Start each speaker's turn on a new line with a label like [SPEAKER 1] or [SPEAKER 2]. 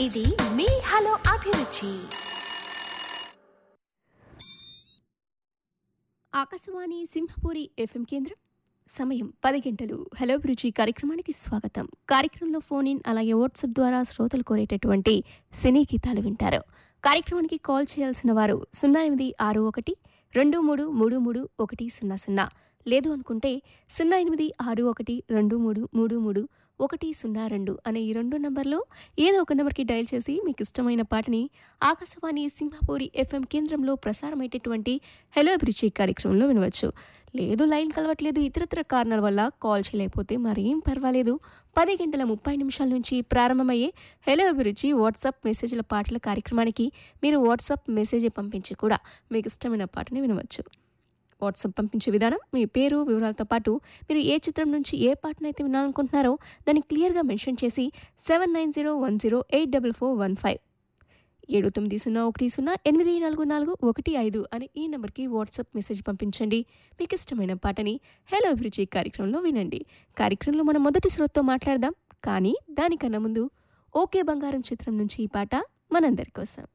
[SPEAKER 1] ఇది మీ హలో అభిరుచి
[SPEAKER 2] ఆకాశవాణి సింహపూరి ఎఫ్ఎం కేంద్రం సమయం పది గంటలు హలో అభిరుచి కార్యక్రమానికి స్వాగతం కార్యక్రమంలో ఫోన్ ఇన్ అలాగే వాట్సాప్ ద్వారా శ్రోతలు కోరేటటువంటి సినీ గీతాలు వింటారు కార్యక్రమానికి కాల్ చేయాల్సిన వారు సున్నా ఎనిమిది ఆరు ఒకటి రెండు మూడు మూడు మూడు ఒకటి సున్నా సున్నా లేదు అనుకుంటే సున్నా ఎనిమిది ఆరు ఒకటి రెండు మూడు మూడు మూడు ఒకటి సున్నా రెండు అనే ఈ రెండు నంబర్లో ఏదో ఒక నెంబర్కి డయల్ చేసి మీకు ఇష్టమైన పాటని ఆకాశవాణి సింహపూరి ఎఫ్ఎం కేంద్రంలో ప్రసారమయ్యేటటువంటి హలో అభిరుచి కార్యక్రమంలో వినవచ్చు లేదు లైన్ కలవట్లేదు ఇతరత్ర కారణాల వల్ల కాల్ చేయలేకపోతే మరేం పర్వాలేదు పది గంటల ముప్పై నిమిషాల నుంచి ప్రారంభమయ్యే హలో అభిరుచి వాట్సాప్ మెసేజ్ల పాటల కార్యక్రమానికి మీరు వాట్సాప్ మెసేజ్ పంపించి కూడా మీకు ఇష్టమైన పాటని వినవచ్చు వాట్సాప్ పంపించే విధానం మీ పేరు వివరాలతో పాటు మీరు ఏ చిత్రం నుంచి ఏ పాటనైతే వినాలనుకుంటున్నారో దాన్ని క్లియర్గా మెన్షన్ చేసి seven nine zero one zero eight double four one five ఏడు తొమ్మిది సున్నా ఒకటి సున్నా ఎనిమిది నాలుగు నాలుగు ఒకటి ఐదు అనే ఈ నెంబర్కి వాట్సాప్ మెసేజ్ పంపించండి మీకు ఇష్టమైన పాటని హలో అభిరుచి కార్యక్రమంలో వినండి కార్యక్రమంలో మనం మొదటి శ్రోతతో మాట్లాడదాం కానీ దానికన్నా ముందు ఓకే బంగారం చిత్రం నుంచి ఈ పాట మనందరి కోసం